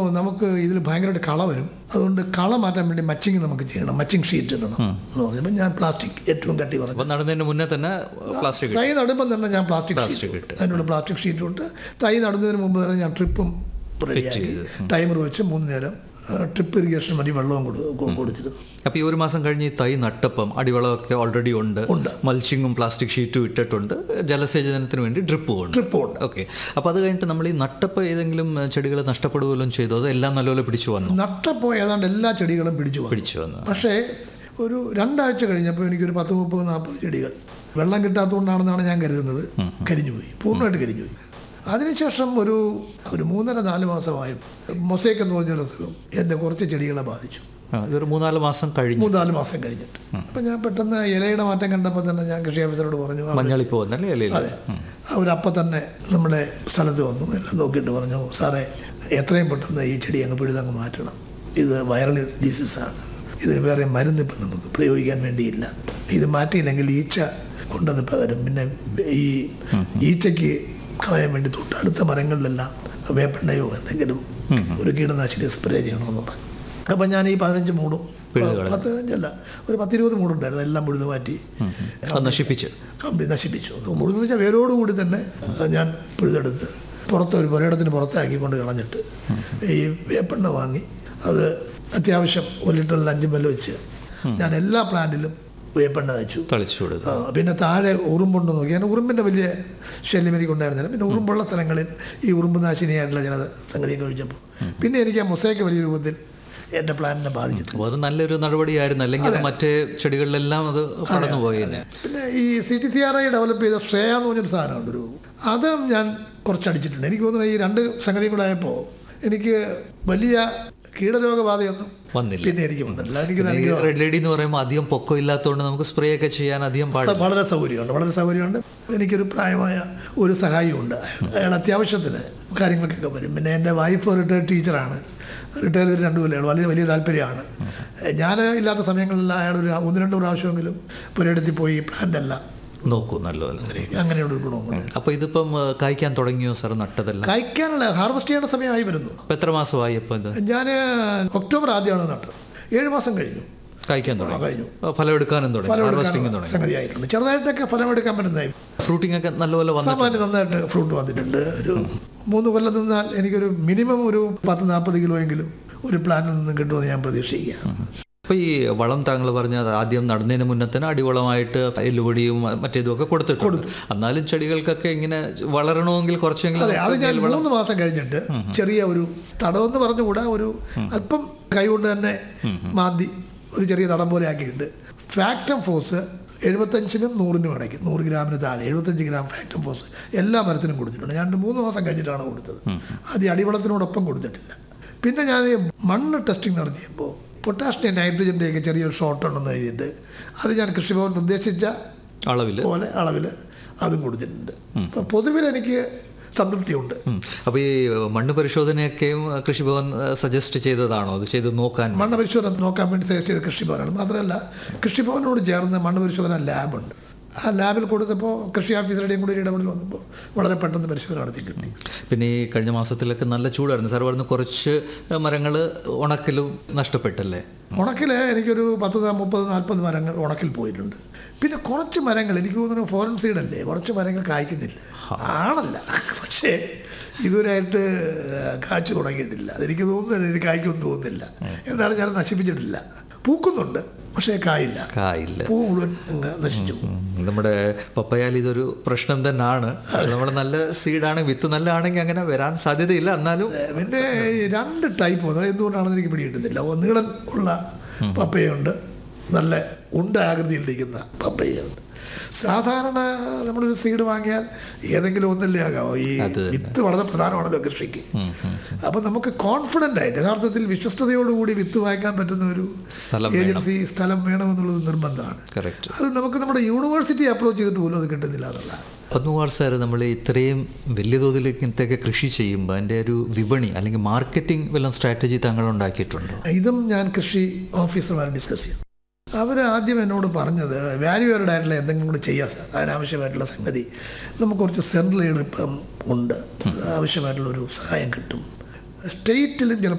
നമുക്ക് ഇതിൽ ഭയങ്കരമായിട്ട് കള വരും അതുകൊണ്ട് കള മാറ്റാൻ വേണ്ടി മച്ചിങ് നമുക്ക് ചെയ്യണം മച്ചിങ് ഷീറ്റ് ഇടണം എന്ന് പറഞ്ഞപ്പോൾ ഞാൻ പ്ലാസ്റ്റിക് ഏറ്റവും കട്ടി പറഞ്ഞു അപ്പൊ നടുന്നതിന് മുന്നേ തന്നെ പ്ലാസ്റ്റിക് തൈ നടുമ്പം തന്നെ ഞാൻ പ്ലാസ്റ്റിക് Plastic ഷീറ്റ് ഇട്ട്. അതിനുള്ള പ്ലാസ്റ്റിക് ഷീറ്റ് ഇട്ട് തൈ നടുന്നതിന് മുമ്പ് തന്നെ ഞാൻ ട്രിപ്പും റെഡിയാക്കി ചെയ്ത്. ടൈമർ വെച്ച് മൂന്ന് നേരം ട്രിപ്പ് ഇറിഗേഷൻ വഴി വെള്ളവും കൊടു കൊ- കൊടുത്തിരുന്നു അപ്പൊ ഈ ഒരു മാസം കഴിഞ്ഞ് ഈ തൈ നട്ടപ്പം അടിവളമൊക്കെ ഓൾറെഡി ഉണ്ട് ഉണ്ട്. മൽച്ചിങ്ങും പ്ലാസ്റ്റിക് ഷീറ്റും ഇട്ടിട്ടുണ്ട് ജലസേചനത്തിന് വേണ്ടി ഡ്രിപ്പും ഉണ്ട് ട്രിപ്പും ഉണ്ട് ഓക്കെ അപ്പോൾ അത് കഴിഞ്ഞിട്ട് നമ്മൾ ഈ നട്ടപ്പം ഏതെങ്കിലും ചെടികൾ നഷ്ടപ്പെടുകയും ചെയ്തു അത് എല്ലാം നല്ലപോലെ പിടിച്ചു വന്നു നട്ടപ്പോൾ ഏതാണ്ട് എല്ലാ ചെടികളും പിടിച്ചു വന്നു പിടിച്ചു വന്നു പക്ഷേ ഒരു രണ്ടാഴ്ച കഴിഞ്ഞപ്പോൾ എനിക്കൊരു പത്ത് മുപ്പത് നാൽപ്പത് ചെടികൾ വെള്ളം കിട്ടാത്തതുകൊണ്ടാണെന്നാണ് ഞാൻ കരുതുന്നത് കരിഞ്ഞുപോയി പൂർണ്ണമായിട്ട് കരിഞ്ഞുപോയി അതിനുശേഷം ഒരു ഒരു മൂന്നര നാല് മാസമായി മൊസൈക്ക് എന്ന് പറഞ്ഞൊരു അസുഖം എൻ്റെ കുറച്ച് ചെടികളെ ബാധിച്ചു ആ, ഇതൊരു മൂന്നാല് മാസം കഴിഞ്ഞു മൂന്നാല് മാസം കഴിഞ്ഞിട്ട് അപ്പം ഞാൻ പെട്ടെന്ന് ഇലയുടെ മാറ്റം കണ്ടപ്പോൾ തന്നെ ഞാൻ കൃഷി ഓഫീസറോട് പറഞ്ഞു അവർ- മഞ്ഞളിപ്പ് വന്നല്ലേ ഇലയിൽ അതെ അവരപ്പം തന്നെ നമ്മുടെ സ്ഥലത്ത് വന്നു എല്ലാം നോക്കിയിട്ട് പറഞ്ഞു സാറേ എത്രയും പെട്ടെന്ന് ഈ ചെടി അങ്ങ് പിഴുതങ്ങ് മാറ്റണം ഇത് വൈറൽ ഡിസീസാണ് ഇതിന് വേറെ മരുന്ന് ഇപ്പം നമുക്ക് പ്രയോഗിക്കാൻ വേണ്ടിയില്ല ഇത് മാറ്റിയില്ലെങ്കിൽ ഈച്ച കൊണ്ടത് പകരും പിന്നെ ഈ ഈച്ചയ്ക്ക് കളയാൻ വേണ്ടി തൊട്ടടുത്ത മരങ്ങളിലെല്ലാം വേപ്പെണ്ണയോ എന്തെങ്കിലും ഒരു കീടനാശിനി സ്പ്രേ ചെയ്യണമെന്ന് പറഞ്ഞു അപ്പം ഞാൻ ഈ പതിനഞ്ച് മൂടും പിഴുതുകളഞ്ഞു. പതിനഞ്ചല്ല ഒരു പത്തിരുപത് മൂടുണ്ടായിരുന്നു എല്ലാം മുഴുത് മാറ്റി അത് നശിപ്പിച്ച് കമ്പനി നശിപ്പിച്ചു അത് മുഴുവൻ വെച്ചാൽ വേരോടുകൂടി തന്നെ ഞാൻ പിഴുതെടുത്ത് പുറത്ത് ഒരു പുരയിടത്തിന് പുറത്താക്കിക്കൊണ്ട് കളഞ്ഞിട്ട് ഈ വേപ്പെണ്ണ വാങ്ങി അത് അത്യാവശ്യം ഒരു ലിറ്ററിൽ അഞ്ച് മെല്ല് വെച്ച് ഞാൻ എല്ലാ പ്ലാന്റിലും വേപ്പെണ്ണ വെച്ചു തളിച്ചു കൊടുത്തു ആ, പിന്നെ താഴെ ഉറുമ്പുണ്ട് നോക്കി ഞാൻ ഉറുമ്പിൻ്റെ വലിയ ശല്യം എനിക്ക് ഉണ്ടായിരുന്നില്ല പിന്നെ ഉറുമ്പുള്ള സ്ഥലങ്ങളിൽ ഈ ഉറുമ്പ് നാശിനിയായിട്ടുള്ള ചില സംഗതിയൊക്കെ ഒഴിച്ചപ്പോൾ പിന്നെ എനിക്ക് ആ മൊസൈക്ക് വലിയ രൂപത്തിൽ എൻ്റെ പ്ലാനിനെ ബാധിച്ചിട്ടുണ്ട് അപ്പോൾ അത് നല്ലൊരു നടപടിയായിരുന്നു അല്ലെങ്കിൽ അത് മറ്റേ ചെടികളിലെല്ലാം അത് കടന്നു പോയേനെ പിന്നെ ഈ C T P R I develop ചെയ്ത ശ്രേയ എന്ന് പറഞ്ഞൊരു സാധനമുണ്ട് ഒരു അതും ഞാൻ കുറച്ചടിച്ചിട്ടുണ്ട് എനിക്ക് തോന്നുന്നു ഈ രണ്ട് സംഗതിയും കൂടെ ആയപ്പോൾ എനിക്ക് വലിയ കീടരോഗബാധയൊന്നും വന്നില്ല പിന്നെ എനിക്ക് വന്നിട്ടില്ല എനിക്കൊരു ഈ അനുഗ്രഹം റെഡ് ലേഡി എന്ന് പറയുമ്പോൾ അധികം പൊക്കം ഇല്ലാത്തതുകൊണ്ട് നമുക്ക് സ്പ്രേ ഒക്കെ ചെയ്യാൻ അധികം പാടില്ല വളരെ സൗകര്യമുണ്ട് വളരെ സൗകര്യമുണ്ട് എനിക്കൊരു പ്രായമായ ഒരു സഹായിയുണ്ട് അയാൾ അയാൾ അത്യാവശ്യത്തിന് കാര്യങ്ങൾക്കൊക്കെ വരും പിന്നെ എൻ്റെ വൈഫ് റിട്ടയർഡ് ടീച്ചറാണ് റിട്ടയർ ചെയ്തിട്ട് രണ്ടു കൊല്ലമാണ് വലിയ വലിയ താല്പര്യമാണ് ഞാൻ ഇല്ലാത്ത സമയങ്ങളിൽ അയാൾ ഒരു ഒന്ന് രണ്ട് പ്രാവശ്യമെങ്കിലും പുരയിടത്തിൽ പോയി പ്ലാന്റ് എല്ലാം നോക്കൂ നല്ലപോലെ അങ്ങനെയുള്ള ഒരു ഗുണമുണ്ട് അപ്പോൾ ഇതിപ്പം ഏഹ്, കായ്ക്കാൻ തുടങ്ങിയോ സാർ നട്ടതെല്ലാം കഴിക്കാനുള്ള ഹാർവസ്റ്റ് ചെയ്യേണ്ട സമയമായി വരുന്നു അപ്പോൾ എത്ര മാസമായി അപ്പോൾ ഇത് ഞാൻ ഒക്ടോബർ ആദ്യമാണ് നട്ടത് ഏഴ് മാസം കഴിഞ്ഞു കായ്ക്കാൻ ആ, തുടങ്ങി കഴിഞ്ഞു അപ്പോൾ ഫലം എടുക്കാനും തുടങ്ങി ഹാർവസ്റ്റിംഗ് ഫലമെടുക്കാൻ തുടങ്ങി സംഗതിയായിട്ടുണ്ട് ചെറുതായിട്ടൊക്കെ ഫലമെടുക്കാൻ പറ്റുന്നതായി ഫ്രൂട്ടിംഗ് ഒക്കെ നല്ലപോലെ വന്നു സാമാന്യം നന്നായിട്ട് ഫ്രൂട്ട് വന്നിട്ടുണ്ട് ഒരു മൂന്ന് കൊല്ലം നിന്നാൽ എനിക്കൊരു മിനിമം ഒരു പത്ത് നാൽപ്പത് കിലോ എങ്കിലും ഒരു പ്ലാനിൽ നിന്ന് കിട്ടുമെന്ന് ഞാൻ പ്രതീക്ഷിക്കുകയാണ് അപ്പോൾ ഈ വളം താങ്കൾ പറഞ്ഞത് ആദ്യം നടുന്നതിന് മുന്നേ തന്നെ അടിവളമായിട്ട് എല്ലുപൊടിയും മറ്റേതും ഒക്കെ കൊടുത്തിട്ടുണ്ട് എന്നാലും ചെടികൾക്കൊക്കെ ഇങ്ങനെ വളരണമെങ്കിൽ കുറച്ചെങ്കിലും അതെ അത് നമുക്ക് ഞാൻ മൂന്ന് മാസം കഴിഞ്ഞിട്ട് ചെറിയ ഒരു തടമെന്ന് പറഞ്ഞുകൂടാ ഒരു അല്പം കൈകൊണ്ട് തന്നെ മാന്തി ഒരു ചെറിയ തടം പോലെ ആക്കിയിട്ട് ഫാക്ടം ഫോഴ്സ് എഴുപത്തഞ്ചിനും നൂറിനും ഇടയ്ക്ക് നൂറ് ഗ്രാമിന് താഴെ എഴുപത്തഞ്ച് ഗ്രാം ഫാക്ടം ഫോഴ്സ് എല്ലാ മരത്തിനും കൊടുത്തിട്ടുണ്ട് ഞാൻ മൂന്ന് മാസം കഴിഞ്ഞിട്ടാണ് കൊടുത്തത് ആദ്യം അടിവളത്തിനോടൊപ്പം കൊടുത്തിട്ടില്ല പിന്നെ ഞാൻ ഈ മണ്ണ് ടെസ്റ്റിംഗ് നടത്തിയപ്പോൾ പൊട്ടാഷിൻ്റെ നൈട്രജൻ്റെയൊക്കെ ചെറിയൊരു ഷോർട്ട് ഉണ്ടെന്ന് എഴുതിയിട്ട് അത് ഞാൻ കൃഷിഭവൻ നിർദ്ദേശിച്ച അളവിൽ പോലെ അളവിൽ അതും കൊടുത്തിട്ടുണ്ട് അപ്പം പൊതുവിൽ എനിക്ക് സംതൃപ്തിയുണ്ട് അപ്പോൾ ഈ മണ്ണ് പരിശോധനയൊക്കെയും കൃഷിഭവൻ സജസ്റ്റ് ചെയ്തതാണോ അത് ചെയ്ത് നോക്കാൻ മണ്ണ് പരിശോധന നോക്കാൻ വേണ്ടി സജസ്റ്റ് ചെയ്ത കൃഷിഭവനാണ് മാത്രമല്ല കൃഷിഭവനോട് ചേർന്ന് മണ്ണ് പരിശോധന ലാബുണ്ട് ആ ലാബിൽ കൊടുത്തപ്പോൾ കൃഷി ഓഫീസറുടെയും കൂടി ഒരു ഇടപെടൽ വന്നപ്പോൾ വളരെ പെട്ടെന്ന് പരിശോധന നടത്തി കിട്ടി പിന്നെ ഈ കഴിഞ്ഞ മാസത്തിലൊക്കെ നല്ല ചൂടായിരുന്നു സാർ പറഞ്ഞു കുറച്ച് മരങ്ങൾ ഉണക്കിലും നഷ്ടപ്പെട്ടല്ലേ ഉണക്കിൽ എനിക്കൊരു പത്ത് നാ- മുപ്പത് നാൽപ്പത് മരങ്ങൾ ഉണക്കിൽ പോയിട്ടുണ്ട് പിന്നെ കുറച്ച് മരങ്ങൾ എനിക്ക് തോന്നുന്നു ഫോറൻ സീഡല്ലേ കുറച്ച് മരങ്ങൾ കായ്ക്കുന്നില്ല ആണല്ല പക്ഷേ ഇതുവരെയായിട്ട് കാച്ചു തുടങ്ങിയിട്ടില്ല അതെനിക്ക് തോന്നുന്നില്ല എനിക്ക് കായ്ക്കുമെന്ന് തോന്നുന്നില്ല എന്നാണ് ഞാൻ നശിപ്പിച്ചിട്ടില്ല പൂക്കുന്നുണ്ട് പക്ഷേ കായില്ല കായില്ല പൂ മുഴുവൻ അങ്ങ് നശിച്ചു ഉം, നമ്മുടെ പപ്പയാൽ ഇതൊരു പ്രശ്നം തന്നെയാണ് നമ്മൾ നല്ല സീഡാണ് വിത്ത് നല്ലതാണെങ്കിൽ അങ്ങനെ വരാൻ സാധ്യതയില്ല എന്നാലും പിന്നെ ഈ രണ്ട് ടൈപ്പ് വന്നത് എന്തുകൊണ്ടാണെന്ന് എനിക്ക് പിടികിട്ടുന്നില്ല ഒന്ന് നീളൻ ഉള്ള പപ്പയുണ്ട് നല്ല ഉണ്ട ആകൃതിയിലിരിക്കുന്ന പപ്പയുണ്ട് സാധാരണ നമ്മളൊരു സീഡ് വാങ്ങിയാൽ ഏതെങ്കിലും ഒന്നല്ലേ ആകാമോ ഈ അത് തന്നെ. വിത്ത് വളരെ പ്രധാനമാണല്ലോ കൃഷിക്ക് അപ്പം നമുക്ക് കോൺഫിഡൻ്റ് ആയിട്ട് യഥാർത്ഥത്തിൽ വിശ്വസ്തയോടുകൂടി വിത്ത് വാങ്ങിക്കാൻ പറ്റുന്ന ഒരു സ്ഥലം വേണം ഏജൻസി സ്ഥലം വേണമെന്നുള്ളത് നിർബന്ധമാണ് കറക്റ്റ് അത് നമുക്ക് നമ്മുടെ യൂണിവേഴ്സിറ്റി അപ്രോച്ച് ചെയ്തിട്ട് പോലും അത് കിട്ടുന്നില്ല എന്നുള്ളതാണ് പത്മകുമാർ സാർ നമ്മൾ ഇത്രയും വലിയ തോതിൽ ഇങ്ങനത്തെയൊക്കെ കൃഷി ചെയ്യുമ്പോൾ അതിൻ്റെ ഒരു വിപണി അല്ലെങ്കിൽ മാർക്കറ്റിംഗ് വല്ല സ്ട്രാറ്റജി താങ്കൾ ഉണ്ടാക്കിയിട്ടുണ്ടോ ഇതും ഞാൻ കൃഷി ഓഫീസർമാർ ഡിസ്കസ് ചെയ്തു അവർ ആദ്യം എന്നോട് പറഞ്ഞത് വാല്യൂ ആഡഡ് ആയിട്ടുള്ള എന്തെങ്കിലും കൂടി ചെയ്യാം സാർ അതിനാവശ്യമായിട്ടുള്ള സംഗതി നമുക്ക് കുറച്ച് സെൻട്രൽ എയ്ഡ് ഇപ്പം ഉണ്ട് അത് ആവശ്യമായിട്ടുള്ള ഒരു സഹായം കിട്ടും സ്റ്റേറ്റിലും ചില